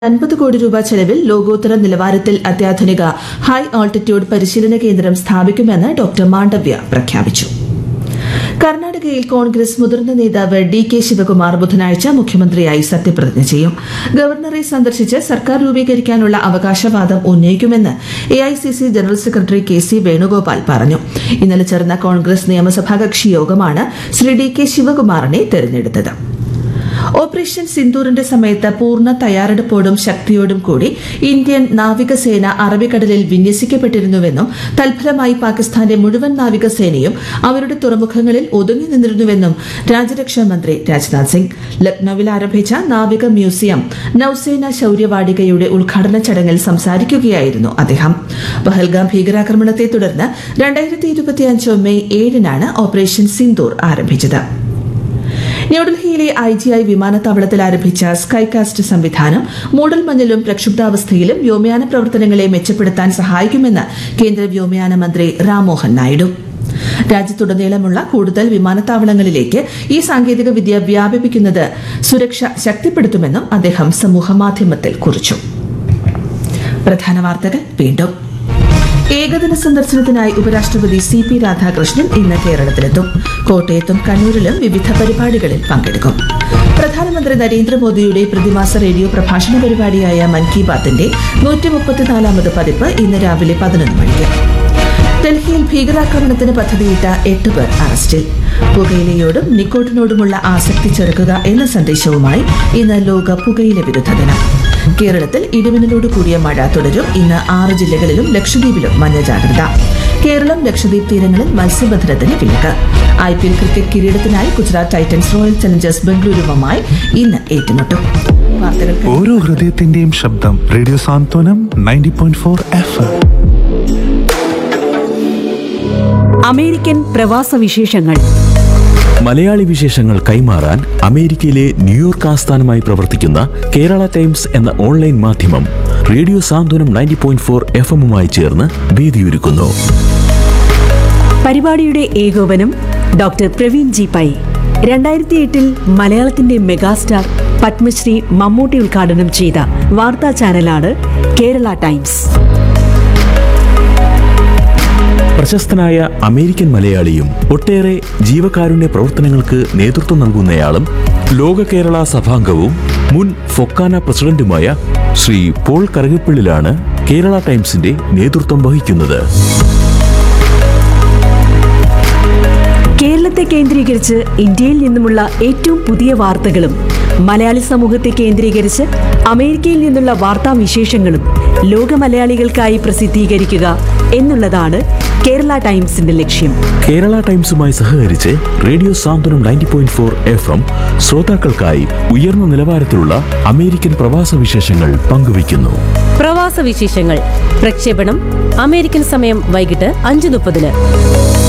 അൻപത് കോടി രൂപ ചെലവിൽ ലോകോത്തര നിലവാരത്തിൽ അത്യാധുനിക ഹൈ ആൾട്ടിറ്റ്യൂഡ് പരിശീലന കേന്ദ്രം സ്ഥാപിക്കുമെന്ന് ഡോക്ടർ മാണ്ഡവ്യ പ്രഖ്യാപിച്ചു കർണാടകയിൽ കോൺഗ്രസ് മുതിർന്ന നേതാവ് ഡി കെ ശിവകുമാർ ബുധനാഴ്ച മുഖ്യമന്ത്രിയായി സത്യപ്രതിജ്ഞ ചെയ്യും ഗവർണറെ സന്ദർശിച്ച് സർക്കാർ രൂപീകരിക്കാനുള്ള അവകാശവാദം ഉന്നയിക്കുമെന്ന് A I C C general secretary K C Venugopal പറഞ്ഞു ഇന്നലെ ചേർന്ന കോൺഗ്രസ് നിയമസഭാ കക്ഷി യോഗമാണ് ശ്രീ ഡി കെ ശിവകുമാറിനെ തെരഞ്ഞെടുത്തത് ഓപ്പറേഷൻ സിന്ദൂറിന്റെ സമയത്ത് പൂർണ്ണ തയ്യാറെടുപ്പോടും ശക്തിയോടും കൂടി ഇന്ത്യൻ നാവികസേന അറബിക്കടലിൽ വിന്യസിക്കപ്പെട്ടിരുന്നുവെന്നും തൽഫലമായി പാകിസ്ഥാന്റെ മുഴുവൻ നാവികസേനയും അവരുടെ തുറമുഖങ്ങളിൽ ഒതുങ്ങി നിന്നിരുന്നുവെന്നും രാജ്യരക്ഷാ മന്ത്രി രാജ്നാഥ് സിംഗ് ലക്നൌവിൽ ആരംഭിച്ച നാവിക മ്യൂസിയം നൌസേന ശൌര്യവാടികയുടെ ഉദ്ഘാടന ചടങ്ങിൽ സംസാരിക്കുകയായിരുന്നു അദ്ദേഹം പഹൽഗാം ഭീകരാക്രമണത്തെ തുടർന്ന് രണ്ടായിരത്തി ഇരുപത്തിയഞ്ച് മെയ് ഏഴിനാണ് ഓപ്പറേഷൻ സിന്ദൂർ ആരംഭിച്ചത് ന്യൂഡൽഹിയിലെ ഐ ജി ഐ വിമാനത്താവളത്തിൽ ആരംഭിച്ച സ്കൈകാസ്റ്റ് സംവിധാനം മൂടൽമഞ്ഞിലും പ്രക്ഷുബ്ധാവസ്ഥയിലും വ്യോമയാന പ്രവർത്തനങ്ങളെ മെച്ചപ്പെടുത്താൻ സഹായിക്കുമെന്ന് കേന്ദ്ര വ്യോമയാന മന്ത്രി രാംമോഹൻ നായിഡു രാജ്യത്തുടനീളമുള്ള കൂടുതൽ വിമാനത്താവളങ്ങളിലേക്ക് ഈ സാങ്കേതിക വിദ്യ വ്യാപിപ്പിക്കുന്നത് സുരക്ഷ ശക്തിപ്പെടുത്തുമെന്നും അദ്ദേഹം സമൂഹമാധ്യമത്തിൽ കുറിച്ചു പ്രധാന വാർത്തകൾ വീണ്ടും ഏകദിന സന്ദർശനത്തിനായി ഉപരാഷ്ട്രപതി സി പി രാധാകൃഷ്ണൻ ഇന്ന് കേരളത്തിലെത്തും കോട്ടയത്തും കണ്ണൂരിലും വിവിധ പരിപാടികളിൽ പങ്കെടുക്കും പ്രധാനമന്ത്രി നരേന്ദ്രമോദിയുടെ പ്രതിമാസ റേഡിയോ പ്രഭാഷണ പരിപാടിയായ മൻ കി ബാത്തിന്റെ നൂറ്റി മുപ്പത്തിനാലാമത് പതിപ്പ് ഇന്ന് രാവിലെ പതിനൊന്ന് മണിക്ക് ഡൽഹിയിൽ ഭീകരാക്രമണത്തിന് പദ്ധതിയിട്ട എട്ട് പേർ അറസ്റ്റിൽ പുകയിലയോടും നിക്കോട്ടിനോടുമുള്ള ആസക്തി ചെറുക്കുക എന്ന സന്ദേശവുമായി ഇന്ന് ലോക പുകയില വിരുദ്ധ ദിനം കേരളത്തിൽ ഇടിമിന്നലോട് കൂടിയ മഴ തുടരും ഇന്ന് ആറ് ജില്ലകളിലും ലക്ഷദ്വീപിലും മഞ്ഞ ജാഗ്രത കേരളം ലക്ഷദ്വീപ് തീരങ്ങളിൽ മത്സ്യബന്ധനത്തിന് വിലക്ക് ഐ പി എൽ ക്രിക്കറ്റ് കിരീടത്തിനായി ഗുജറാത്ത് ടൈറ്റൻസ് റോയൽ ചലഞ്ചേഴ്സ് ബംഗളൂരുവുമായി ഇന്ന് ഏറ്റുമുട്ടും വാർത്തകൾ കഴിഞ്ഞു. ഓരോ ഹൃദയത്തിന്റെയും ശബ്ദം radio Santhwanam ninety point four F M American പ്രവാസ വിശേഷങ്ങൾ മലയാളി വിശേഷങ്ങൾ കൈമാറാൻ അമേരിക്കയിലെ ന്യൂയോർക്ക് ആസ്ഥാനമായി പ്രവർത്തിക്കുന്ന കേരള ടൈംസ് എന്ന ഓൺലൈൻ മാധ്യമം radio Santhwanam ninety point four F എമ്മുമായി ചേർന്ന് വേദിയൊരുക്കുന്നു പരിപാടിയുടെ ഏകോപനം ഡോക്ടർ പ്രവീൺ ജി പൈ രണ്ടായിരത്തി എട്ടിൽ മലയാളത്തിന്റെ മെഗാസ്റ്റാർ പത്മശ്രീ മമ്മൂട്ടി ഉദ്ഘാടനം ചെയ്ത വാർത്താ ചാനലാണ് കേരള ടൈംസ് പ്രശസ്തനായ അമേരിക്കൻ മലയാളിയും ഒട്ടേറെ ജീവകാരുണ്യ പ്രവർത്തനങ്ങൾക്ക് നേതൃത്വം നൽകുന്നയാളും ലോക കേരള സഭാംഗവും മുൻ ഫൊക്കാന പ്രസിഡന്റുമായ ശ്രീ പോൾ കറുകപ്പിള്ളിലാണ് കേരള ടൈംസിന്റെ നേതൃത്വം വഹിക്കുന്നത് കേരളത്തെ കേന്ദ്രീകരിച്ച് ഇന്ത്യയിൽ നിന്നുമുള്ള ഏറ്റവും പുതിയ വാർത്തകളും മലയാളി സമൂഹത്തെ കേന്ദ്രീകരിച്ച് അമേരിക്കയിൽ നിന്നുള്ള വാർത്താ വിശേഷങ്ങളും ലോക മലയാളികൾക്കായി പ്രസിദ്ധീകരിക്കുക എന്നുള്ളതാണ് കേരള ടൈംസിന്റെ ലക്ഷ്യം കേരള ടൈംസുമായി സഹകരിച്ച് radio Santhwanam ninety point four F M ശ്രോതാക്കൾക്കായി ഉയർന്ന നിലവാരത്തിലുള്ള അമേരിക്കൻ പ്രവാസ വിശേഷങ്ങൾ പങ്കുവയ്ക്കുന്നു പ്രവാസ വിശേഷങ്ങൾ പ്രക്ഷേപണം അമേരിക്കൻ സമയം വൈകിട്ട് അഞ്ച് മുപ്പതിന്